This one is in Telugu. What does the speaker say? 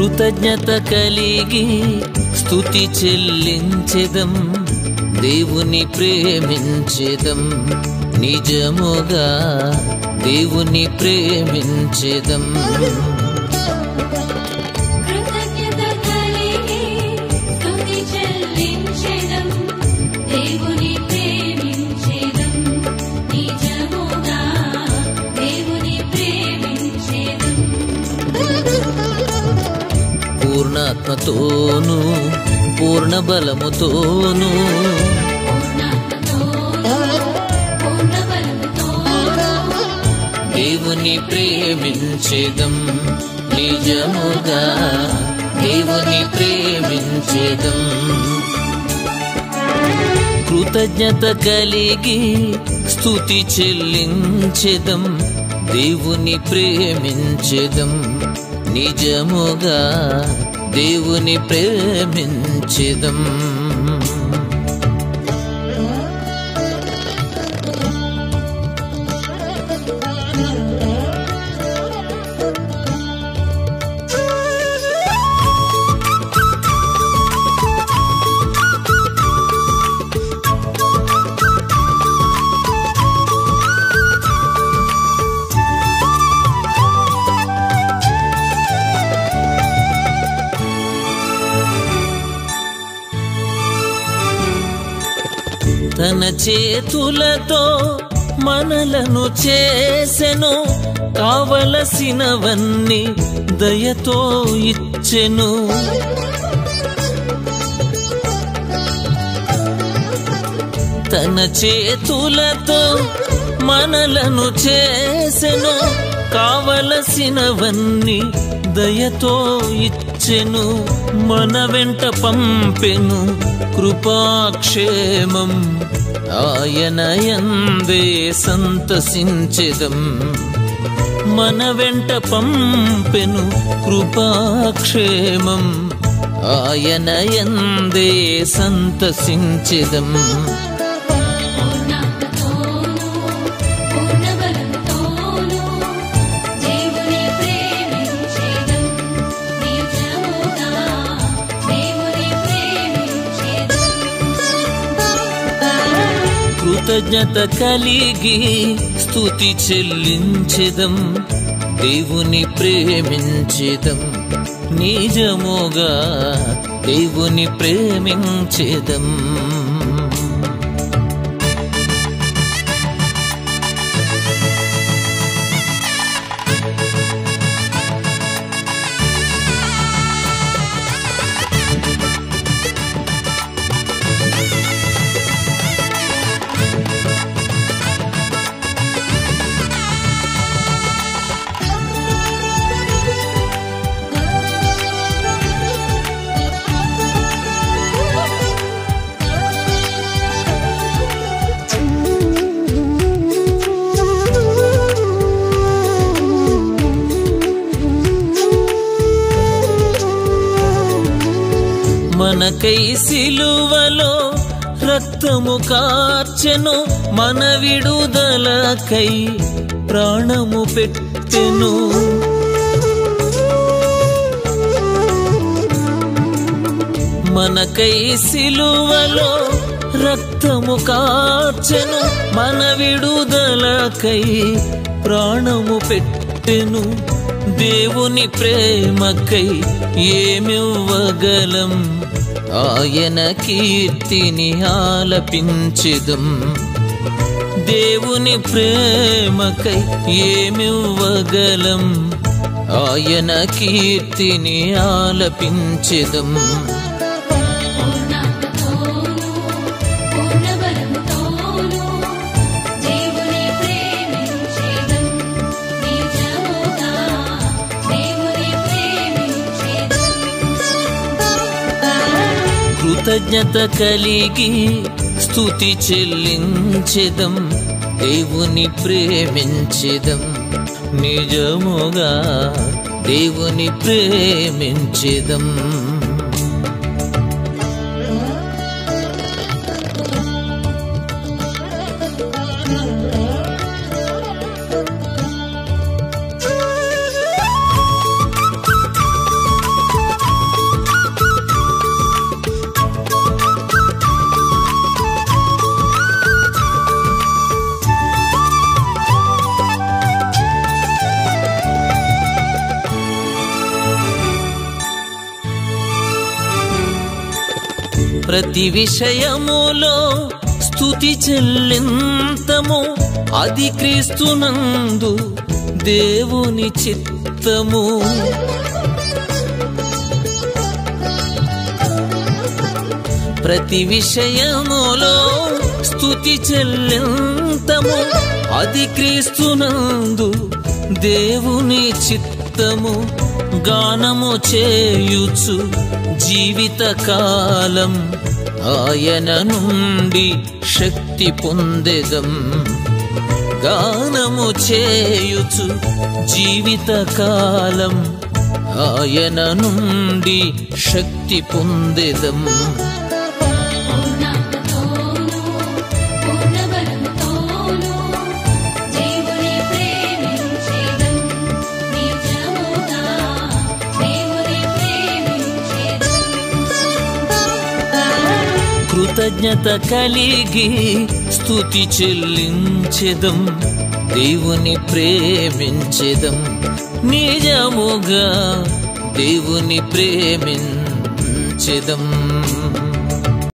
కృతజ్ఞత కలిగి స్తుతి చెల్లించెదం దేవుని ప్రేమించెదం నిజముగా దేవుని ప్రేమించెదం కృతజ్ఞత కలిగి స్తుతి చెల్లించెదం దేవుని ప్రేమించెదం నిజముగా దేవుని ప్రేమించెదం పూర్ణాత్మతోను పూర్ణ బలముతోను పూర్ణాత్మతోను పూర్ణ బలముతోను దేవుని ప్రేమించేదం నిజముగా దేవుని ప్రేమించేదం కృతజ్ఞత కలిగి స్తుతి చెల్లించెదం దేవుని ప్రేమించెదం నిజముగా దేవుని ప్రేమించెదం తన చేతులతో మనలను చేసెను కావలసినవన్నీ దయతో ఇచ్చెను తన చేతులతో మనలను చేసెను కావలసినవన్నీ దయతో ఇచ్చెను మన వెంట పంపెను కృపాక్షేమం ఆయన యందే సంతసించెదం మన వెంట పంపెను కృపాక్షేమం ఆయన యందే సంతసించెదం పూర్ణాత్మతోను పూర్ణ బలముతోను దేవుని ప్రేమించెదం నిజముగా దేవుని ప్రేమించెదం కృతజ్ఞత కలిగి స్తుతి చెల్లించెదం దేవుని ప్రేమించెదం నిజముగా దేవుని ప్రేమించెదం మనకై సిలువలో రక్తము కార్చెను మన విడుదలకై ప్రాణము పెట్టెను మనకై సిలువలో రక్తము కార్చెను మన విడుదలకై ప్రాణము పెట్టెను దేవుని ప్రేమకై ఏమివ్వగలం ఆయన కీర్తిని ఆలపించెదం దేవుని ప్రేమకై ఏమివ్వగలం ఆయన కీర్తిని ఆలపించెదం పూర్ణాత్మతోను పూర్ణ బలముతోను దేవుని ప్రేమించెదం నిజముగా దేవుని ప్రేమించెదం కృతజ్ఞత కలిగి స్తుతి చెల్లించెదం దేవుని ప్రేమించెదం నిజముగా దేవుని ప్రేమించెదం ప్రతి విషయములో స్థుతి చెల్లింతము అది క్రీస్తునందు దేవుని చిత్తము ప్రతి విషయములో స్థుతి చెల్లింతము అది క్రీస్తునందు దేవుని చిత్తము గానము చేయుచు జీవిత కాలం ఆయన నుండి శక్తి పొందెదం గానము చేయుచు జీవిత కాలం ఆయన నుండి శక్తి పొందెదం పూర్ణాత్మతోను పూర్ణబలముతోను దేవుని ప్రేమించేదం నిజముగా దేవుని ప్రేమించేదం కృతజ్ఞత కలిగి స్తుతి చెల్లించెదం దేవుని ప్రేమించెదం నిజముగా దేవుని ప్రేమించెదం